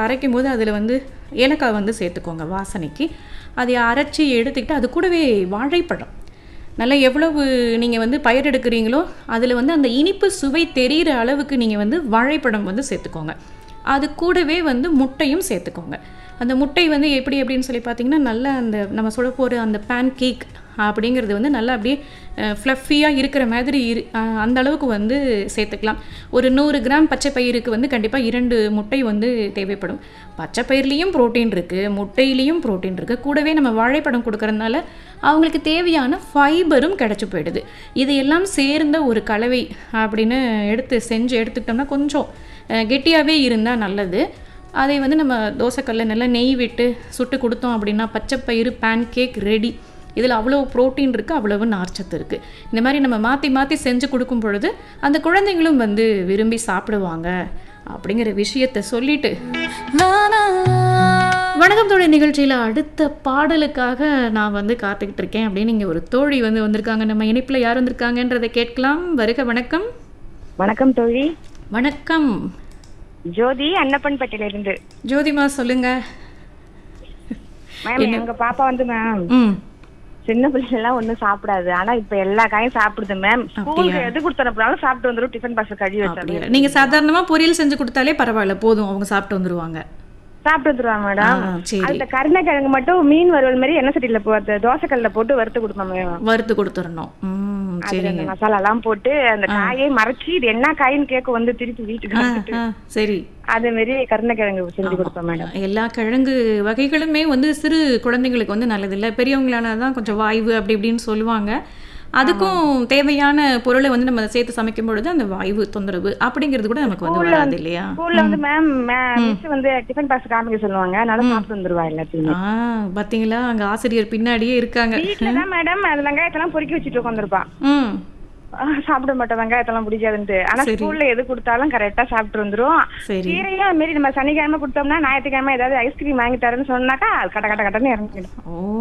அரைக்கும் போது அதில் வந்து ஏலக்காய் வந்து சேர்த்துக்கோங்க வாசனைக்கு அதை அரைச்சி எடுத்துக்கிட்டு அது கூடவே வாழைப்பழம் நல்லா எவ்வளவு நீங்கள் வந்து பயிர் எடுக்கிறீங்களோ அதில் வந்து அந்த இனிப்பு சுவை தெரிகிற அளவுக்கு நீங்கள் வந்து வாழைப்பழம் வந்து சேர்த்துக்கோங்க அது கூடவே வந்து முட்டையும் சேர்த்துக்கோங்க அந்த முட்டை வந்து எப்படி அப்படின்னு சொல்லி பார்த்தீங்கன்னா நல்லா அந்த நம்ம சொல்ல போகிற அந்த பேன் கேக் அப்படிங்கிறது வந்து நல்லா அப்படியே ஃப்ளஃபியாக இருக்கிற மாதிரி இரு அஹ், அந்த அளவுக்கு வந்து சேர்த்துக்கலாம் ஒரு நூறு கிராம் பச்சை பயிருக்கு வந்து கண்டிப்பாக இரண்டு முட்டை வந்து தேவைப்படும் பச்சை பயிர்லேயும் புரோட்டீன் இருக்குது முட்டையிலையும் புரோட்டீன் இருக்குது கூடவே நம்ம வாழைப்பழம் கொடுக்கறதுனால அவங்களுக்கு தேவையான ஃபைபரும் கிடச்சி போயிடுது இதையெல்லாம் சேர்ந்த ஒரு கலவை அப்படின்னு எடுத்து செஞ்சு எடுத்துக்கிட்டோம்னா கொஞ்சம் கெட்டியாகவே இருந்தால் நல்லது அதை வந்து நம்ம தோசைக்கல்ல நல்லா நெய் விட்டு சுட்டு கொடுத்தோம் அப்படின்னா பச்சைப்பயிறு பேன் கேக் ரெடி இதில் அவ்வளோ ப்ரோட்டீன் இருக்குது அவ்வளவு நார்ச்சத்து இருக்குது இந்த மாதிரி நம்ம மாற்றி மாற்றி செஞ்சு கொடுக்கும் பொழுது அந்த குழந்தைங்களும் வந்து விரும்பி சாப்பிடுவாங்க அப்படிங்கிற விஷயத்தை சொல்லிட்டு வணக்கம் தோழி நிகழ்ச்சியில் அடுத்த பாடலுக்காக நான் வந்து காத்துக்கிட்டு இருக்கேன் அப்படின்னு இங்கே ஒரு தோழி வந்து வந்திருக்காங்க நம்ம இணைப்பில் யார் வந்திருக்காங்கன்றதை கேட்கலாம் வருக வணக்கம் வணக்கம் தோழி வணக்கம் ஜோதி அன்னப்பன்பேட்டையில இருந்து ஜோதிமா சொல்லுங்க மேம் எங்க பாப்பா வந்து மேம் ம் சின்ன பிள்ளைங்க எல்லாம் ஒண்ணும் சாப்பிடாது ஆனா இப்ப எல்லா காயும் சாப்பிடுது மேம் ஸ்கூலுக்கு எது கொடுத்தனுப்புனாலும் சாப்பிட்டு வந்துடும் டிஃபன் பாக்ஸ் கழுவி வச்சாலும் அப்படியா நீங்கள் சாதாரணமாக பொரியல் செஞ்சு கொடுத்தாலே பரவாயில்ல போதும் அவங்க சாப்பிட்டு வந்துருவாங்க சாப்பிட்டு வந்துருவாங்க மேடம் ஆ, சரி அந்த கருணைக்கிழங்கு மட்டும் மீன் வறுவல் மாதிரி எண்ணெய் சட்டியில போட்டு தோசைக்கல்ல போட்டு வறுத்து கொடுப்போம் மேம் வறுத்து கொடுத்துடணும் ம் அதுல சரிங்க அந்த மசாலா எல்லாம் போட்டு அந்த காயை மறைச்சி இது என்ன காயின்னு கேட்க வந்து திருப்பி வீட்டுக்கு ஆ, வந்துட்டு ஆ, சரி அதே மாதிரி கருணைக்கிழங்கு செஞ்சு கொடுப்போம் மேடம் எல்லா கிழங்கு வகைகளுமே வந்து சிறு குழந்தைங்களுக்கு வந்து நல்லதில்லை பெரியவங்களான தான் கொஞ்சம் வாய்வு அப்படி இப்படின்னு சொல்லுவாங்க அதுக்கும் தேவையான பொருளை வந்து நம்ம சேர்த்து சமைக்கும் பொழுது அந்த வாய்வு தொந்தரவு அப்படிங்கிறது கூட நமக்கு வந்து வராது இல்லையா ஸ்கூல்ல வந்து மேம் மிஸ் வந்து டிஃபன் பாக்ஸ் காமிக்க சொல்லுவாங்க அதனால சாப்பிட்டு வந்துருவா எல்லாத்தையுமே ஆ பாத்தீங்களா அங்க ஆசிரியர் பின்னாடியே இருக்காங்க வீட்டுல தான் மேடம் அது வெங்காயத்தெல்லாம் பொறுக்கி வச்சுட்டு உட்காந்துருப்பா ம் சாப்பிட மாட்டோம் வெங்காயத்தெல்லாம் பிடிக்காதுன்ட்டு ஆனா ஸ்கூல்ல எது கொடுத்தாலும் கரெக்டா சாப்பிட்டு வந்துரும் சரி கீரையும் அது மாதிரி நம்ம சனிக்கிழமை கொடுத்தோம்னா ஞாயிற்றுக்கிழமை ஏதாவது ஐஸ்கிரீம் வாங்கி தரேன்னு சொன்னாக்கா அது கட்ட கட்ட கட்டன்னு இறங்கிடும்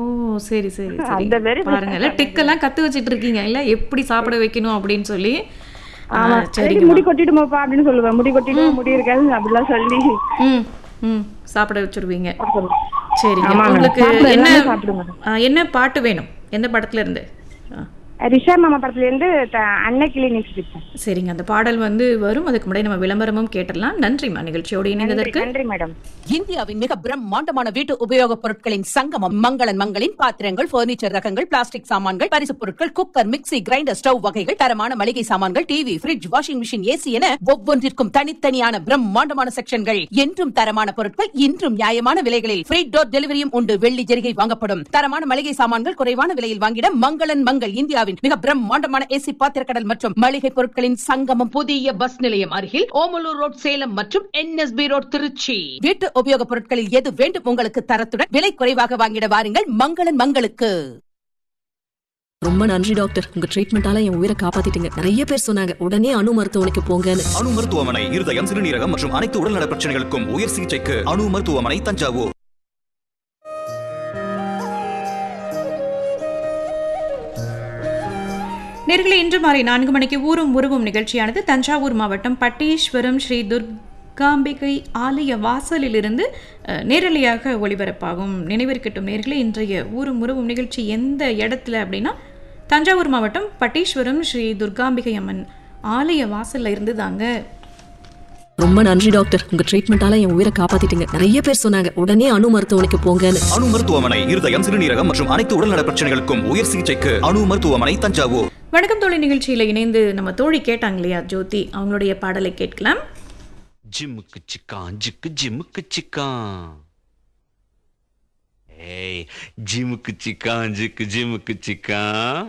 ஓ சரி சரி சரி அந்த மாதிரி பாருங்க இல்ல டிக்கெல்லாம் கத்து வச்சிட்டு இருக்கீங்க இல்ல எப்படி சாப்பிட வைக்கணும் அப்படின்னு சொல்லி ஆ, ஆமா சரிங்க சரி முடி கொட்டிடுமோப்பா அப்படின்னு சொல்லுவேன் முடி கொட்டிடு முடி இருக்காது அப்படிலாம் சொல்லி ம் ம் சாப்பிட வச்சிருவீங்க சொல்லுவேன். சரிங்க ஆமா, உங்களுக்கு சாப்பிட என்ன எல்லாமே சாப்பிடுங்க. ஆ, என்ன பாட்டு வேணும் எந்த படத்துல இருந்து ஆ, ரிஷா மாமா படத்துல இருந்து த- அன்னை கிளினிக் ஸ்பீச் சரிங்க அந்த பாடல் வந்து வரும் அதுக்கு முன்னாடி நம்ம விளம்பரமும் கேட்டுடலாம் நன்றிம்மா நிகழ்ச்சியோடு இணைந்ததற்கு நன்றி மேடம் இந்தியாவின் மிக பிரம்மாண்டமான வீட்டு உபயோகப் பொருட்களின் சங்கமம் மங்களன் மங்களின் பாத்திரங்கள் பர்னிச்சர் ரகங்கள் பிளாஸ்டிக் சாமான்கள் பரிசுப் பொருட்கள் குக்கர் மிக்ஸி கிரைண்டர் ஸ்டவ் வகைகள் தரமான மளிகை சாமான்கள் TV fridge washing machine AC என ஒவ்வொன்றிற்கும் தனித்தனியான பிரம்மாண்டமான செக்ஷன்கள் என்றும் தரமான பொருட்கள் இன்றும் நியாயமான விலைகளில் ஃப்ரீ டோர் டெலிவரியும் உண்டு வெள்ளி ஜெரிகை வாங்கப்படும் தரமான மளிகை சாமான்கள் குறைவான விலையில் வாங்கிட மங்களன் மங்கள் இந்தியாவின் மிக பிரம்மாண்டமான ஏசி பாத்திரக்கடல் மற்றும் மளிகை பொருட்களின் சங்கமம் புதிய பஸ் நிலையம் அருகில் ஓமலூர் ரோட் சேலம் மற்றும் என்எஸ்பி ரோட் திருச்சி வீட்டு உபயோகப் பொருட்களில் எது வேண்டும் உங்களுக்கு தரத்துடன் விலை குறைவாக வாங்கிட வாருங்கள் மங்களன் மங்களுக்கு ரொம்ப நன்றி டாக்டர் உங்க ட்ரீட்மெண்டால என் உயிரை காப்பாத்திட்டீங்க நிறைய பேர் சொன்னாங்க உடனே அணு மருத்துவமனைக்கு போங்கன்னு அணு மருத்துவமனை இருதயம் சிறுநீரகம் மற்றும் அனைத்து உடல்நல பிரச்சனைகளுக்கும் உயர் சிகிச்சைக்கு அணு மருத்துவமனை தஞ்சாவூர் நேர்களை இன்று மாலை நான்கு மணிக்கு ஊரும் உருவும் நிகழ்ச்சியானது தஞ்சாவூர் மாவட்டம் பட்டீஸ்வரம் ஸ்ரீ துர்காம்பிகை ஆலய வாசலிலிருந்து அஹ், நேரலையாக ஒளிபரப்பாகும் நினைவிருக்கட்டும் நேர்களை இன்றைய ஊரும் உருவும் நிகழ்ச்சி எந்த இடத்துல அப்படின்னா தஞ்சாவூர் மாவட்டம் பட்டீஸ்வரம் ஸ்ரீ துர்காம்பிகை அம்மன் ஆலய வாசல்ல இருந்து தாங்க ரொம்ப நன்றி டாக்டர் உங்க ட்ரீட்மெண்டால என் உயிரை காப்பாத்திட்டீங்க நிறைய பேர் சொன்னாங்க உடனே அணு மருத்துவமனைக்கு போங்கன்னு அணு மருத்துவமனை இருதயம் சிறுநீரகம் மற்றும் அனைத்து உடல்நல பிரச்சனைகளுக்கும் உயர் சிகிச்சைக்கு அணு மருத்துவமனை தஞ்சாவூர் வணக்கம் தோழி நிகழ்ச்சியில் இணைந்து நம்ம தோழி கேட்டாங்க இல்லையா ஜோதி அவங்களுடைய பாடலை கேட்கலாம் ஜிம்முக்கு சிக்கான் ஜிக்கு ஜிம்முக்கு சிக்கான் ஏய் ஜிம்முக்கு சிக்கான் ஜிக்கு ஜிம்முக்கு சிக்கான்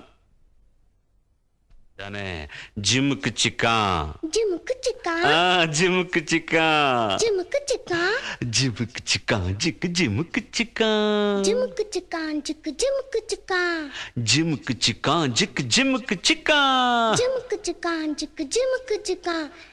தானே ஜிம்முக்கு சிக்கான் ஜிமுக்கு சிக்கா ஆ ஜிம்முக்கு சிக்கான் ஜிமுக்கு சிக்கா ஜிம்முக்கு சிக்கான் ஜிக்கு ஜிம்முக்கு சிக்கான் ஜிமுக்கு சிக்கான் ஜிக்கு ஜிமுக்கு சிக்கா ஜிம்முக்கு சிக்கான் ஜிக்கு ஜிம்முக்கு சிக்கான் ஜிமுக்கு சிக்கான் ஜிக்கு ஜிமுக்கு சிக்கா